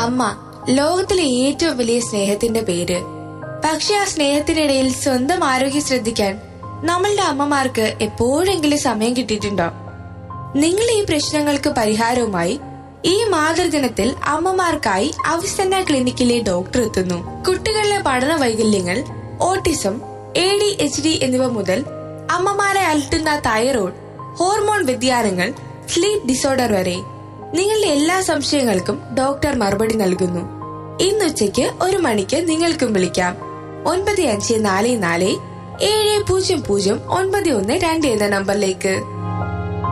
അമ്മ ലോകത്തിലെ ഏറ്റവും വലിയ സ്നേഹത്തിന്റെ പേര് പക്ഷെ ആ സ്നേഹത്തിനിടയിൽ സ്വന്തം ആരോഗ്യം ശ്രദ്ധിക്കാൻ നമ്മളുടെ അമ്മമാർക്ക് എപ്പോഴെങ്കിലും സമയം കിട്ടിയിട്ടുണ്ടോ നിങ്ങൾ ഈ പ്രശ്നങ്ങൾക്ക് പരിഹാരവുമായി ഈ മാതൃദിനത്തിൽ അമ്മമാർക്കായി അവിസന്ന ക്ലിനിക്കിലെ ഡോക്ടർ എത്തുന്നു കുട്ടികളിലെ പഠന വൈകല്യങ്ങൾ autism A D H D എന്നിവ മുതൽ അമ്മമാരെ അലട്ടുന്ന തൈറോയ്ഡ് ഹോർമോൺ വ്യതിയാനങ്ങൾ സ്ലീപ്പ് ഡിസോർഡർ വരെ നിങ്ങളുടെ എല്ലാ സംശയങ്ങൾക്കും ഡോക്ടർ മറുപടി നൽകുന്നു ഇന്നുച്ചയ്ക്ക് ഒരു മണിക്ക് നിങ്ങൾക്കും വിളിക്കാം ഒൻപത് അഞ്ച് നാല് നാല് ഏഴ് പൂജ്യം പൂജ്യം ഒൻപത് ഒന്ന് രണ്ട് എന്ന നമ്പറിലേക്ക്